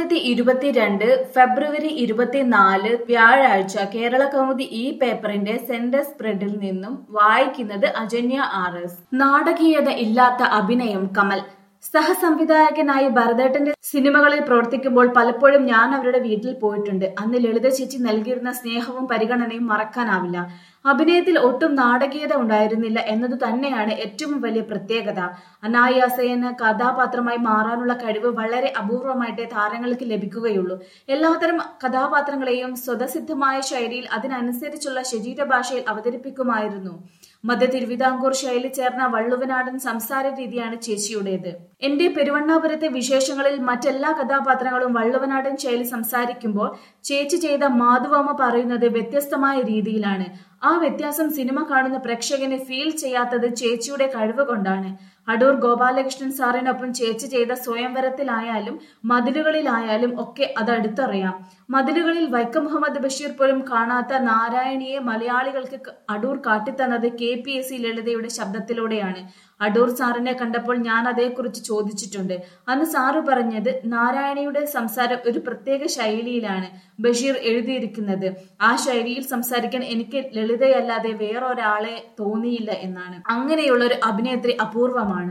രണ്ടായിരത്തി ഇരുപത്തിരണ്ട് ഫെബ്രുവരി ഇരുപത്തിനാല് വ്യാഴാഴ്ച കേരള കൗമുദി ഈ പേപ്പറിന്റെ സെന്റർ സ്പ്രെഡിൽ നിന്നും വായിക്കുന്നത് അജന്യ ആർ എസ് നാടകീയത ഇല്ലാത്ത അഭിനയം കമൽ സഹസംവിധായകനായി ഭരതേട്ടന്റെ സിനിമകളിൽ പ്രവർത്തിക്കുമ്പോൾ പലപ്പോഴും ഞാൻ അവരുടെ വീട്ടിൽ പോയിട്ടുണ്ട് അന്ന് ലളിത ചേച്ചി നൽകിയിരുന്ന സ്നേഹവും പരിഗണനയും മറക്കാനാവില്ല അഭിനയത്തിൽ ഒട്ടും നാടകീയത ഉണ്ടായിരുന്നില്ല എന്നത് തന്നെയാണ് ഏറ്റവും വലിയ പ്രത്യേകത അനായാസേന കഥാപാത്രമായി മാറാനുള്ള കഴിവ് വളരെ അപൂർവമായിട്ടേ താരങ്ങൾക്ക് ലഭിക്കുകയുള്ളൂ എല്ലാത്തരം കഥാപാത്രങ്ങളെയും സ്വതസിദ്ധമായ ശൈലിയിൽ അതിനനുസരിച്ചുള്ള ശരീരഭാഷയിൽ അവതരിപ്പിക്കുമായിരുന്നു മധ്യ തിരുവിതാംകൂർ ശൈലി ചേർന്ന വള്ളുവനാടൻ സംസാര രീതിയാണ് ചേച്ചിയുടേത് എന്റെ പെരുവണ്ണാപുരത്തെ വിശേഷങ്ങളിൽ മറ്റെല്ലാ കഥാപാത്രങ്ങളും വള്ളുവനാടൻ ശൈലി സംസാരിക്കുമ്പോൾ ചേച്ചി ചെയ്ത മാധുവമ്മ പറയുന്നത് വ്യത്യസ്തമായ രീതിയിലാണ് ആ വ്യത്യാസം സിനിമ കാണുന്ന പ്രേക്ഷകനെ ഫീൽ ചെയ്യാത്തത് ചേച്ചിയുടെ കഴിവ് കൊണ്ടാണ് അടൂർ ഗോപാലകൃഷ്ണൻ സാറിനൊപ്പം ചേച്ചി ചെയ്ത സ്വയംവരത്തിലായാലും മതിലുകളിലായാലും ഒക്കെ അത് അടുത്തറിയാം മതിലുകളിൽ വൈക്കം മുഹമ്മദ് ബഷീർ പോലും കാണാത്ത നാരായണിയെ മലയാളികൾക്ക് അടൂർ കാട്ടിത്തന്നത് കെ പി എസ് സി ലളിതയുടെ ശബ്ദത്തിലൂടെയാണ് അടൂർ സാറിനെ കണ്ടപ്പോൾ ഞാൻ അതേക്കുറിച്ച് ചോദിച്ചിട്ടുണ്ട് അന്ന് സാറ് പറഞ്ഞത് നാരായണിയുടെ സംസാരം ഒരു പ്രത്യേക ശൈലിയിലാണ് ബഷീർ എഴുതിയിരിക്കുന്നത് ആ ശൈലിയിൽ സംസാരിക്കാൻ എനിക്ക് ലളിതയല്ലാതെ വേറൊരാളെ തോന്നിയില്ല എന്നാണ് അങ്ങനെയുള്ള ഒരു അഭിനേത്രി അപൂർവമാണ്